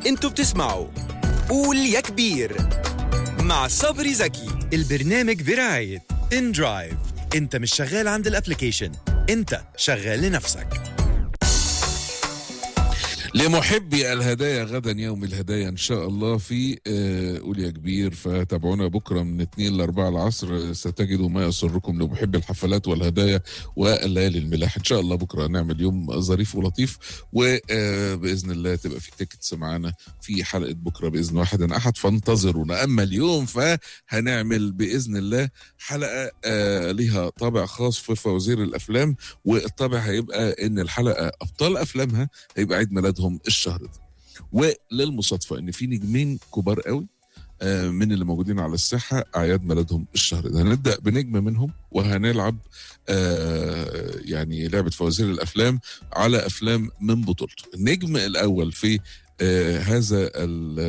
انتوا بتسمعوا قول يا كبير مع صبري زكي البرنامج برعاية ان درايف انت مش شغال عند الابليكيشن انت شغال لنفسك لمحبي الهدايا غدا يوم الهدايا ان شاء الله في آه، قول يا كبير فتابعونا بكره من 2 ل 4 العصر ستجدوا ما يسركم لمحبي الحفلات والهدايا والليالي الملاح ان شاء الله بكره نعمل يوم ظريف ولطيف وباذن الله تبقى في تيكتس معانا في حلقه بكره باذن واحد احد فانتظرونا اما اليوم فهنعمل باذن الله حلقه آه، ليها طابع خاص في فوازير الافلام والطابع هيبقى ان الحلقه ابطال افلامها هيبقى عيد ميلادهم الشهر ده وللمصادفه ان في نجمين كبار قوي آه، من اللي موجودين على الساحه اعياد ميلادهم الشهر ده هنبدا بنجم منهم وهنلعب آه، يعني لعبه فوازير الافلام على افلام من بطولته النجم الاول في آه، هذا ال-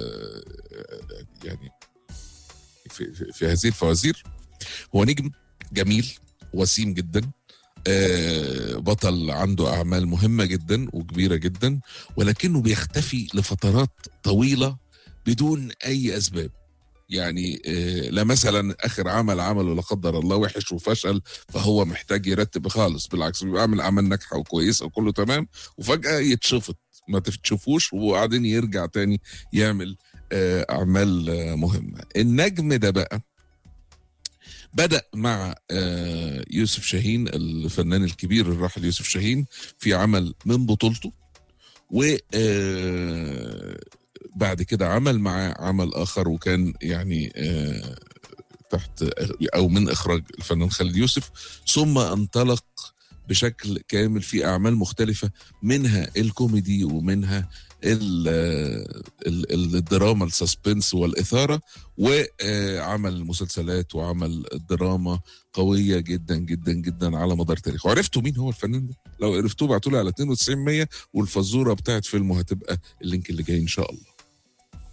آه، يعني في, في, في هذه الفوازير هو نجم جميل وسيم جدا آه، بطل عنده اعمال مهمه جدا وكبيره جدا ولكنه بيختفي لفترات طويله بدون اي اسباب يعني آه، لا مثلا اخر عمل عمله لا قدر الله وحش وفشل فهو محتاج يرتب خالص بالعكس بيبقى عامل اعمال ناجحه وكويسه وكله تمام وفجاه يتشفط ما تشوفوش وبعدين يرجع تاني يعمل آه، اعمال آه، مهمه النجم ده بقى بدأ مع آه، يوسف شاهين الفنان الكبير الراحل يوسف شاهين في عمل من بطولته و آه، بعد كده عمل معاه عمل آخر وكان يعني آه، تحت أو من إخراج الفنان خالد يوسف ثم انطلق بشكل كامل في أعمال مختلفة منها الكوميدي ومنها ال- ال- ال- الدراما السسبنس والإثارة وعمل مسلسلات وعمل دراما قوية جدا جدا جدا على مدار تاريخه عرفتوا مين هو الفنان ده؟ لو عرفتوه ابعتوا لي على 92 100 والفزورة بتاعت فيلمه هتبقى اللينك اللي جاي إن شاء الله